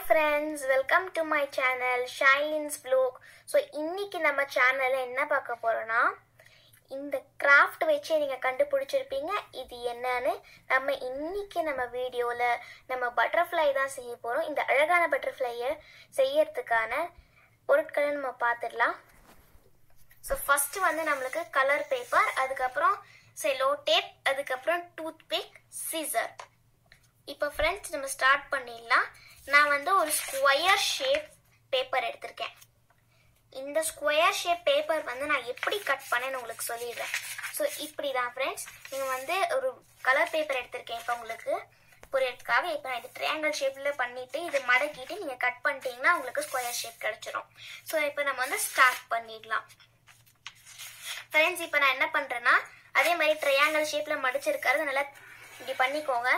friends welcome to my channel ஷைலின்ஸ் vlog so இன்னைக்கு நம்ம சேனலில் என்ன பார்க்க போகிறோன்னா இந்த கிராஃப்ட் வச்சு நீங்கள் கண்டுபிடிச்சிருப்பீங்க இது என்னன்னு நம்ம இன்னைக்கு நம்ம வீடியோவில் நம்ம பட்டர்ஃப்ளை தான் செய்ய போகிறோம் இந்த அழகான பட்டர்ஃப்ளையை செய்யறதுக்கான பொருட்களை நம்ம பார்த்துடலாம் ஸோ ஃபஸ்ட்டு வந்து நம்மளுக்கு கலர் பேப்பர் அதுக்கப்புறம் செலோ டேப் அதுக்கப்புறம் டூத் பிக் சீசர் இப்போ ஃப்ரெண்ட்ஸ் நம்ம ஸ்டார்ட் பண்ணிடலாம் நான் வந்து ஒரு ஸ்கொயர் ஷேப் பேப்பர் எடுத்திருக்கேன் இந்த ஸ்கொயர் ஷேப் பேப்பர் வந்து நான் எப்படி கட் பண்ணேன்னு உங்களுக்கு சொல்லிடுறேன் ஸோ இப்படி தான் ஃப்ரெண்ட்ஸ் நீங்கள் வந்து ஒரு கலர் பேப்பர் எடுத்திருக்கேன் இப்போ உங்களுக்கு புரியறதுக்காக இப்போ நான் இது ட்ரையாங்கிள் ஷேப்பில் பண்ணிவிட்டு இது மடக்கிட்டு நீங்கள் கட் பண்ணிட்டீங்கன்னா உங்களுக்கு ஸ்கொயர் ஷேப் கிடச்சிரும் ஸோ இப்போ நம்ம வந்து ஸ்டார்ட் பண்ணிடலாம் ஃப்ரெண்ட்ஸ் இப்போ நான் என்ன பண்ணுறேன்னா அதே மாதிரி ட்ரையாங்கிள் ஷேப்பில் மடிச்சிருக்கிறது நல்லா இப்படி பண்ணிக்கோங்க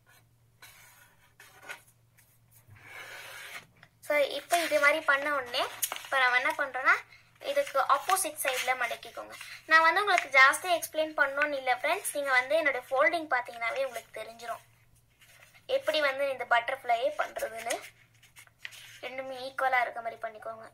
ஸோ இப்போ இது மாதிரி பண்ண உடனே இப்போ நம்ம என்ன பண்ணுறோன்னா இதுக்கு ஆப்போசிட் சைடில் மடக்கிக்கோங்க நான் வந்து உங்களுக்கு ஜாஸ்தி எக்ஸ்பிளைன் பண்ணணும்னு இல்லை ஃப்ரெண்ட்ஸ் நீங்கள் வந்து என்னோட ஃபோல்டிங் பார்த்தீங்கன்னாவே உங்களுக்கு தெரிஞ்சிடும் எப்படி வந்து இந்த பட்டர்ஃப்ளையே பண்ணுறதுன்னு ரெண்டுமே ஈக்குவலாக இருக்க மாதிரி பண்ணிக்கோங்க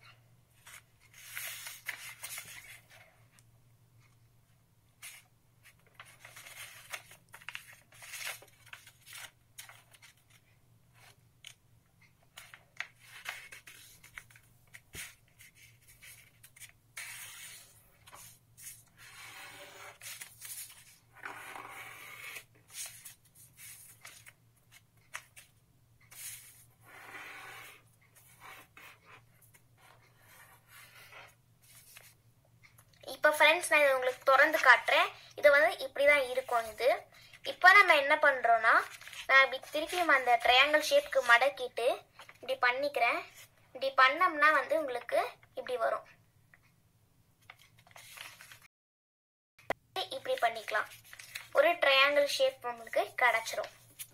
இப்போ ஃப்ரெண்ட்ஸ் நான் இதை உங்களுக்கு திறந்து காட்டுறேன் இது வந்து இப்படி தான் இருக்கும் இது இப்போ நம்ம என்ன பண்ணுறோன்னா நான் இப்படி திருப்பியும் அந்த ட்ரையாங்கிள் ஷேப்க்கு மடக்கிட்டு இப்படி பண்ணிக்கிறேன் இப்படி பண்ணோம்னா வந்து உங்களுக்கு இப்படி வரும் இப்படி பண்ணிக்கலாம் ஒரு ட்ரையாங்கிள் ஷேப் உங்களுக்கு கிடச்சிரும்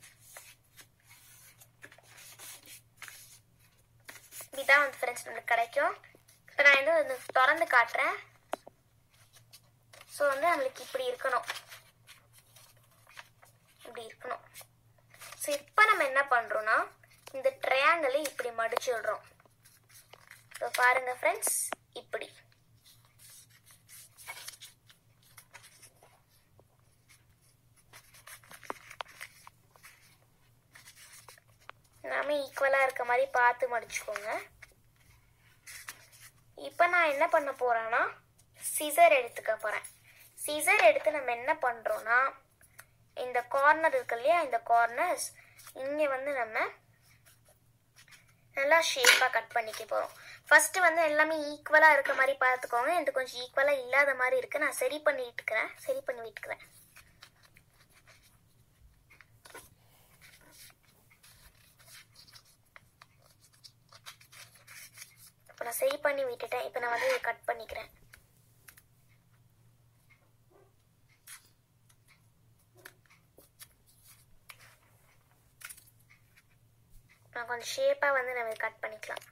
இப்படிதான் வந்து ஃப்ரெண்ட்ஸ் நம்மளுக்கு கிடைக்கும் இப்போ நான் வந்து வந்து திறந்து காட்டுறேன் ஸோ வந்து நம்மளுக்கு இப்படி இருக்கணும் இப்படி இருக்கணும் ஸோ இப்போ நம்ம என்ன பண்ணுறோம்னா இந்த ட்ரையாங்கிளை இப்படி மடிச்சு விடுறோம் ஸோ பாருங்க ஃப்ரெண்ட்ஸ் இப்படி நாம ஈக்குவலாக இருக்க மாதிரி பார்த்து மடிச்சுக்கோங்க இப்போ நான் என்ன பண்ண போகிறேன்னா சிசர் எடுத்துக்க போகிறேன் சிசர் எடுத்து நம்ம என்ன பண்ணுறோன்னா இந்த கார்னர் இருக்கு இல்லையா இந்த கார்னர்ஸ் இங்கே வந்து நம்ம நல்லா ஷேப்பாக கட் பண்ணிக்க போகிறோம் ஃபஸ்ட்டு வந்து எல்லாமே ஈக்குவலாக இருக்க மாதிரி பார்த்துக்கோங்க இது கொஞ்சம் ஈக்குவலாக இல்லாத மாதிரி இருக்குது நான் சரி பண்ணிட்டு இருக்கிறேன் சரி பண்ணி விட்டுக்கிறேன் இப்போ நான் சரி பண்ணி விட்டுட்டேன் இப்போ நான் வந்து இதை கட் பண்ணிக்கிறேன் நான் கொஞ்சம் ஷேப்பாக வந்து நம்ம கட் பண்ணிக்கலாம்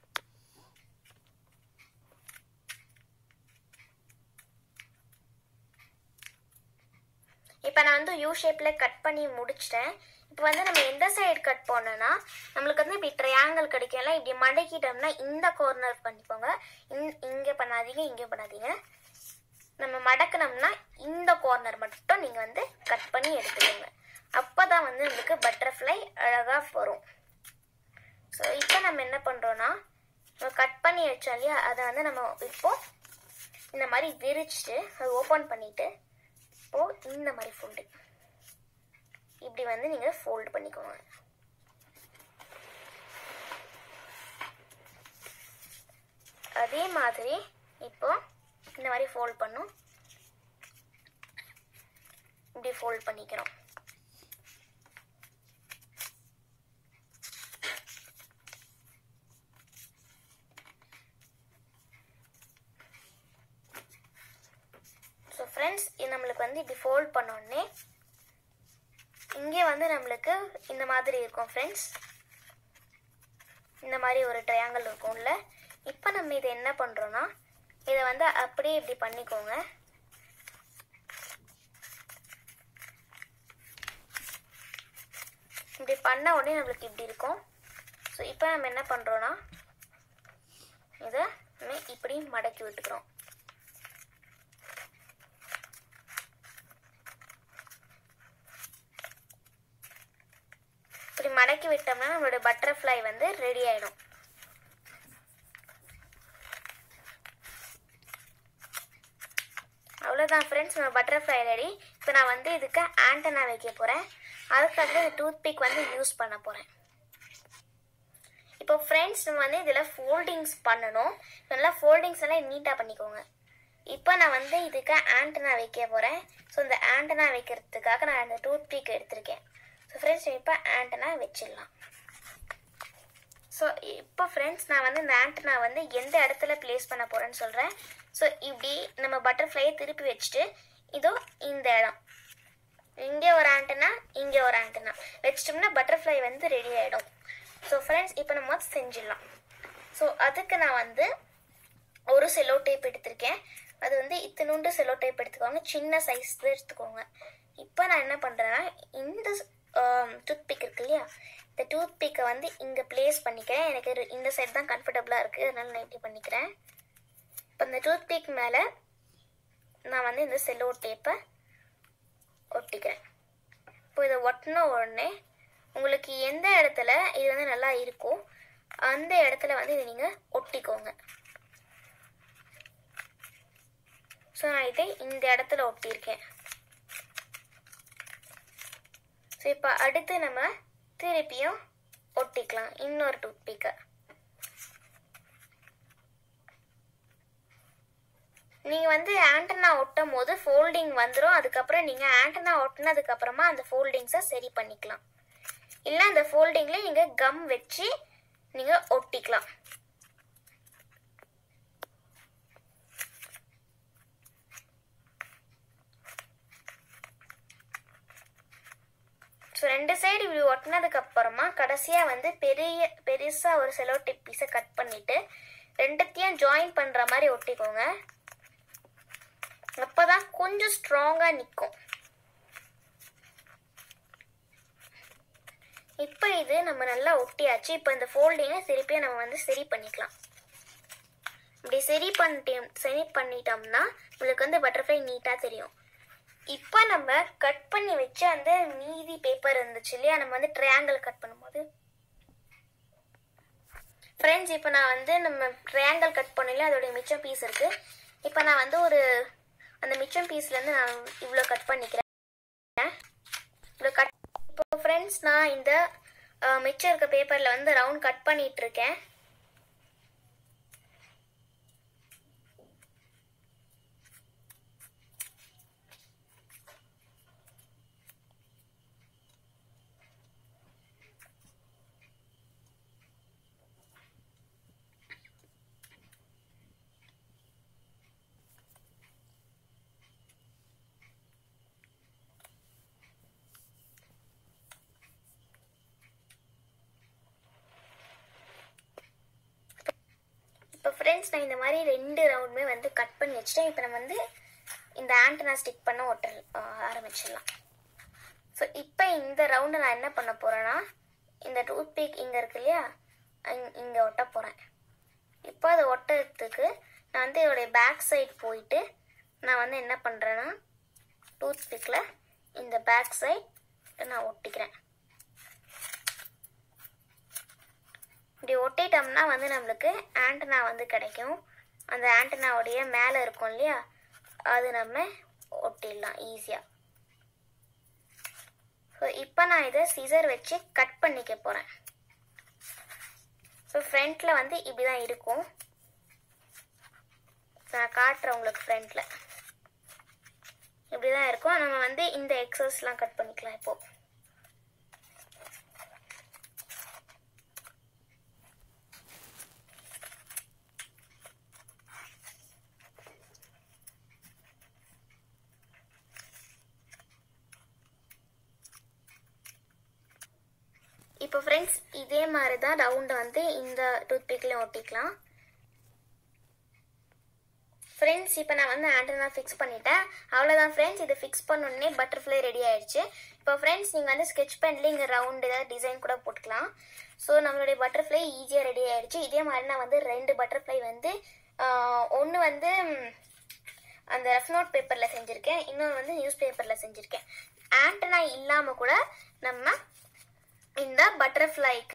இப்போ நான் வந்து யூ ஷேப்பில் கட் பண்ணி முடிச்சிட்டேன் இப்போ வந்து நம்ம எந்த சைடு கட் பண்ணோன்னா நம்மளுக்கு வந்து இப்படி ட்ரையாங்கிள் கிடைக்கல இப்படி மடக்கிட்டோம்னா இந்த கார்னர் பண்ணிக்கோங்க இங் இங்கே பண்ணாதீங்க இங்கே பண்ணாதீங்க நம்ம மடக்கினோம்னா இந்த கார்னர் மட்டும் நீங்கள் வந்து கட் பண்ணி எடுத்துக்கோங்க அப்போ தான் வந்து உங்களுக்கு பட்டர்ஃப்ளை அழகாக வரும் ஸோ இப்போ நம்ம என்ன பண்ணுறோன்னா நம்ம கட் பண்ணி வச்சோம் இல்லையா அதை வந்து நம்ம இப்போ இந்த மாதிரி விரிச்சிட்டு அதை ஓப்பன் பண்ணிட்டு இப்போது இந்த மாதிரி ஃபோல்டு இப்படி வந்து நீங்கள் ஃபோல்டு பண்ணிக்கோங்க அதே மாதிரி இப்போ இந்த மாதிரி ஃபோல்ட் பண்ணும் இப்படி ஃபோல்ட் பண்ணிக்கிறோம் ஸோ ஃப்ரெண்ட்ஸ் இது நம்மளுக்கு வந்து இப்படி ஃபோல்ட் பண்ணோடனே இங்கே வந்து நம்மளுக்கு இந்த மாதிரி இருக்கும் ஃப்ரெண்ட்ஸ் இந்த மாதிரி ஒரு ட்ரையாங்கிள் இருக்கும்ல இப்போ நம்ம இதை என்ன பண்ணுறோன்னா இதை வந்து அப்படியே இப்படி பண்ணிக்கோங்க இப்படி பண்ண உடனே நம்மளுக்கு இப்படி இருக்கும் ஸோ இப்போ நம்ம என்ன பண்ணுறோன்னா இதை நம்ம இப்படி மடக்கி விட்டுக்கிறோம் இப்படி மடக்கி விட்டோம்னா நம்மளோட பட்டர்ஃப்ளை வந்து ரெடி ஆயிடும் அவ்வளோதான் ஃப்ரெண்ட்ஸ் நம்ம பட்டர்ஃப்ளை ரெடி இப்போ நான் வந்து இதுக்கு ஆண்டனா வைக்க போகிறேன் அதுக்காக இந்த டூத் பிக் வந்து யூஸ் பண்ண போகிறேன் இப்போ ஃப்ரெண்ட்ஸ் நம்ம வந்து இதில் ஃபோல்டிங்ஸ் பண்ணணும் நல்லா ஃபோல்டிங்ஸ் எல்லாம் நீட்டாக பண்ணிக்கோங்க இப்போ நான் வந்து இதுக்கு ஆண்டனா வைக்க போகிறேன் ஸோ இந்த ஆண்டனா வைக்கிறதுக்காக நான் அந்த டூத் பிக் எடுத்திருக்கேன் ஸோ ஃப்ரெண்ட்ஸ் இப்போ ஆண்டனா வச்சிடலாம் ஸோ இப்போ ஃப்ரெண்ட்ஸ் நான் வந்து இந்த ஆண்டனா வந்து எந்த இடத்துல ப்ளேஸ் பண்ண போகிறேன்னு சொல்கிறேன் ஸோ இப்படி நம்ம பட்டர்ஃப்ளையை திருப்பி வச்சுட்டு இதோ இந்த இடம் இங்கே ஒரு ஆண்டனா இங்கே ஒரு ஆண்டனா வச்சிட்டோம்னா பட்டர்ஃப்ளை வந்து ரெடி ஆகிடும் ஸோ ஃப்ரெண்ட்ஸ் இப்போ நம்ம செஞ்சிடலாம் ஸோ அதுக்கு நான் வந்து ஒரு செலோ டேப் எடுத்திருக்கேன் அது வந்து இத்தினுண்டு செலோ டேப் எடுத்துக்கோங்க சின்ன சைஸ் எடுத்துக்கோங்க இப்போ நான் என்ன பண்ணுறேன்னா இந்த டூத் பிக் இருக்கு இல்லையா இந்த டூத் பிக்கை வந்து இங்கே ப்ளேஸ் பண்ணிக்கிறேன் எனக்கு இது- இந்த சைடு தான் கம்ஃபர்டபுளாக இருக்குது அதனால நான் இப்படி பண்ணிக்கிறேன் இப்போ இந்த டூத் பிக் மேலே நான் வந்து இந்த செல்லோ டேப்பை ஒட்டிக்கிறேன் இப்போ இதை ஒட்டின உடனே உங்களுக்கு எந்த இடத்துல இது வந்து நல்லா இருக்கோ அந்த இடத்துல வந்து இதை நீங்கள் ஒட்டிக்கோங்க ஸோ நான் இதை இந்த இடத்துல ஒட்டியிருக்கேன் ஸோ இப்போ அடுத்து நம்ம திருப்பியும் ஒட்டிக்கலாம் இன்னொரு டூத் பிக்கை நீங்கள் வந்து ஆண்டனா ஒட்டும் போது ஃபோல்டிங் வந்துடும் அதுக்கப்புறம் நீங்கள் ஆண்டனா ஒட்டினதுக்கு அப்புறமா அந்த ஃபோல்டிங்ஸை சரி பண்ணிக்கலாம் இல்லை அந்த ஃபோல்டிங்கில் நீங்கள் கம் வச்சு நீங்கள் ஒட்டிக்கலாம் ஸோ ரெண்டு சைடு இப்படி ஒட்டினதுக்கு அப்புறமா கடைசியாக வந்து பெரிய பெருசாக ஒரு செலோ டிப் பீஸை கட் பண்ணிட்டு ரெண்டுத்தையும் ஜாயின் பண்ணுற மாதிரி ஒட்டிக்கோங்க அப்பதான் கொஞ்சம் ஸ்ட்ராங்காக நிற்கும் இப்போ இது நம்ம நல்லா ஒட்டியாச்சு இப்போ இந்த ஃபோல்டிங்கை திருப்பியும் நம்ம வந்து சரி பண்ணிக்கலாம் இப்படி சரி பண்ணிட்டோம் சரி பண்ணிட்டோம்னா உங்களுக்கு வந்து பட்டர்ஃப்ளை நீட்டாக தெரியும் இப்போ நம்ம கட் பண்ணி வச்ச அந்த மீதி பேப்பர் இருந்துச்சு இல்லையா நம்ம வந்து ட்ரையாங்கிள் கட் பண்ணும்போது ஃப்ரெண்ட்ஸ் இப்போ நான் வந்து நம்ம ட்ரையாங்கிள் கட் பண்ணல அதோட மிச்சம் பீஸ் இருக்கு இப்போ நான் வந்து ஒரு அந்த மிச்சம் பீஸ்லேருந்து நான் இவ்வளோ கட் பண்ணிக்கிறேன் இவ்வளோ கட் இப்போ ஃப்ரெண்ட்ஸ் நான் இந்த அஹ், மிச்சம் இருக்க பேப்பரில் வந்து ரவுண்ட் கட் பண்ணிட்டு இருக்கேன் இப்போ ஃப்ரெண்ட்ஸ் நான் இந்த மாதிரி ரெண்டு ரவுண்டுமே வந்து கட் பண்ணி வச்சுட்டேன் இப்போ நம்ம வந்து இந்த ஆண்டனா ஸ்டிக் பண்ண ஒட்ட ஆரம்பிச்சிடலாம் ஸோ இப்போ இந்த ரவுண்டை நான் என்ன பண்ண போகிறேன்னா இந்த டூத் பிக் இங்கே இருக்கு இல்லையா இங்கே ஒட்ட போகிறேன் இப்போ அதை ஒட்டுறதுக்கு நான் வந்து இதோடைய பேக் சைடு போயிட்டு நான் வந்து என்ன பண்ணுறேன்னா டூத் பிக்கில் இந்த பேக் சைட் நான் ஒட்டிக்கிறேன் இப்படி ஒட்டிட்டோம்னா வந்து நம்மளுக்கு ஆண்டனா வந்து கிடைக்கும் அந்த ஆண்டனாவுடைய மேலே இருக்கும் இல்லையா அது நம்ம ஒட்டிடலாம் ஈஸியாக ஸோ இப்போ நான் இதை சிசர் வச்சு கட் பண்ணிக்க போகிறேன் ஸோ ஃப்ரண்ட்டில் வந்து இப்படி தான் இருக்கும் நான் காட்டுறேன் உங்களுக்கு ஃப்ரண்ட்டில் இப்படி தான் இருக்கும் நம்ம வந்து இந்த எக்ஸஸ்லாம் கட் பண்ணிக்கலாம் இப்போது இப்போ ஃப்ரெண்ட்ஸ் இதே மாதிரி தான் ரவுண்டை வந்து இந்த டூத் பிக்லையும் ஒட்டிக்கலாம் ஃப்ரெண்ட்ஸ் இப்போ நான் வந்து ஆண்டனா ஃபிக்ஸ் பண்ணிட்டேன் அவ்வளோதான் ஃப்ரெண்ட்ஸ் இது ஃபிக்ஸ் பண்ணோடனே பட்டர்ஃப்ளை ரெடி ஆயிடுச்சு இப்போ ஃப்ரெண்ட்ஸ் நீங்கள் வந்து ஸ்கெச் பென்ல இங்கே ரவுண்ட் ஏதாவது டிசைன் கூட போட்டுக்கலாம் ஸோ நம்மளுடைய பட்டர்ஃப்ளை ஈஸியாக ரெடி ஆயிடுச்சு இதே மாதிரி நான் வந்து ரெண்டு பட்டர்ஃப்ளை வந்து ஒன்று வந்து ம், அந்த ரஃப் நோட் பேப்பரில் செஞ்சுருக்கேன் இன்னொன்று வந்து நியூஸ் பேப்பரில் செஞ்சுருக்கேன் ஆண்டனா இல்லாமல் கூட நம்ம இந்த பட்டர்ஃப்ளைக்கு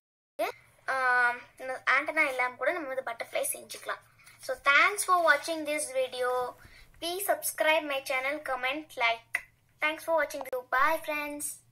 ஆண்டனா இல்லாமல் கூட நம்ம வந்து பட்டர்ஃப்ளை செஞ்சுக்கலாம் ஸோ தேங்க்ஸ் ஃபார் வாட்சிங் this video please subscribe my channel comment like thanks for வாட்சிங் பாய் ஃப்ரெண்ட்ஸ்